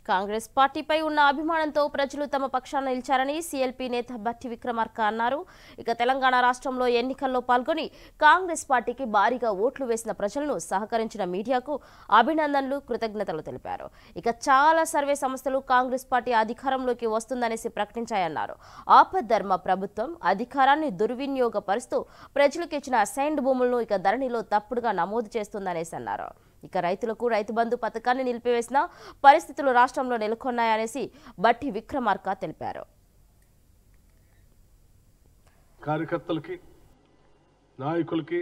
కాంగ్రెస్ పార్టీపై ఉన్న అభిమానంతో ప్రజలు తమ పక్షాన నిలిచారని సీఎల్పీ నేత బట్టి విక్రమార్క అన్నారు ఇక తెలంగాణ రాష్ట్రంలో ఎన్నికల్లో పాల్గొని కాంగ్రెస్ పార్టీకి భారీగా ఓట్లు వేసిన ప్రజలను సహకరించిన మీడియాకు అభినందనలు కృతజ్ఞతలు తెలిపారు ఇక చాలా సర్వే సంస్థలు కాంగ్రెస్ పార్టీ అధికారంలోకి వస్తుందనేసి ప్రకటించాయన్నారు ఆపద్ధర్మ ప్రభుత్వం అధికారాన్ని దుర్వినియోగపరుస్తూ ప్రజలకు ఇచ్చిన అసైన్డ్ భూములను ఇక ధరణిలో తప్పుడుగా నమోదు చేస్తుందనేసి అన్నారు ఇక రైతులకు రైతు బంధు పథకాన్ని నిలిపివేసిన పరిస్థితులు రాష్ట్రంలో నెలకొన్నాయనేసి బట్టి విక్రమార్క తెలిపారు కార్యకర్తలకి నాయకులకి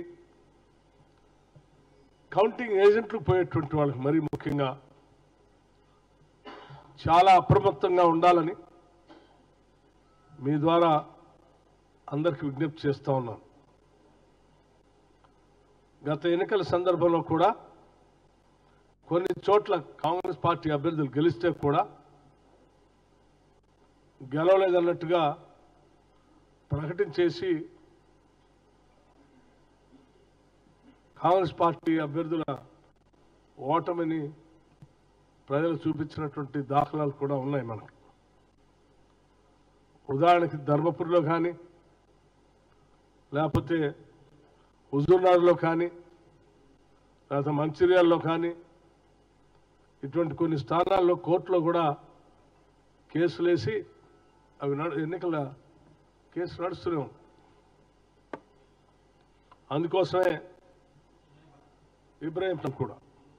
కౌంటింగ్ ఏజెంట్లు పోయేటువంటి వాళ్ళకి మరీ ముఖ్యంగా చాలా అప్రమత్తంగా ఉండాలని మీ ద్వారా అందరికీ విజ్ఞప్తి చేస్తా ఉన్నాను గత ఎన్నికల సందర్భంలో కూడా కొన్ని చోట్ల కాంగ్రెస్ పార్టీ అభ్యర్థులు గెలిస్తే కూడా గెలవలేదన్నట్టుగా ప్రకటించేసి కాంగ్రెస్ పార్టీ అభ్యర్థుల ఓటమిని ప్రజలు చూపించినటువంటి దాఖలాలు కూడా ఉన్నాయి మనకు ఉదాహరణకి ధర్మపురిలో కానీ లేకపోతే హుజూర్నగర్లో కానీ లేకపోతే మంచిర్యాలలో కానీ ఇటువంటి కొన్ని స్థానాల్లో కోర్టులో కూడా కేసులు వేసి అవి నడు ఎన్నికల కేసు నడుస్తూనే ఉంది అందుకోసమే ఇబ్రాహీంపట్నం కూడా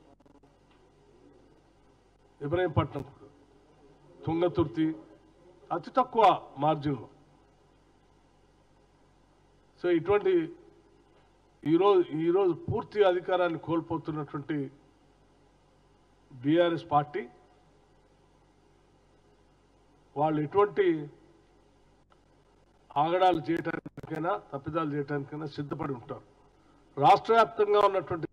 ఇబ్రాహీంపట్నం కూడా తుంగతుర్తి అతి తక్కువ మార్జిన్లో సో ఇటువంటి ఈరోజు ఈరోజు పూర్తి అధికారాన్ని కోల్పోతున్నటువంటి బీఆర్ఎస్ పార్టీ వాళ్ళు ఎటువంటి ఆగడాలు చేయడానికైనా తప్పిదాలు చేయడానికైనా సిద్ధపడి ఉంటారు రాష్ట్ర వ్యాప్తంగా ఉన్నటువంటి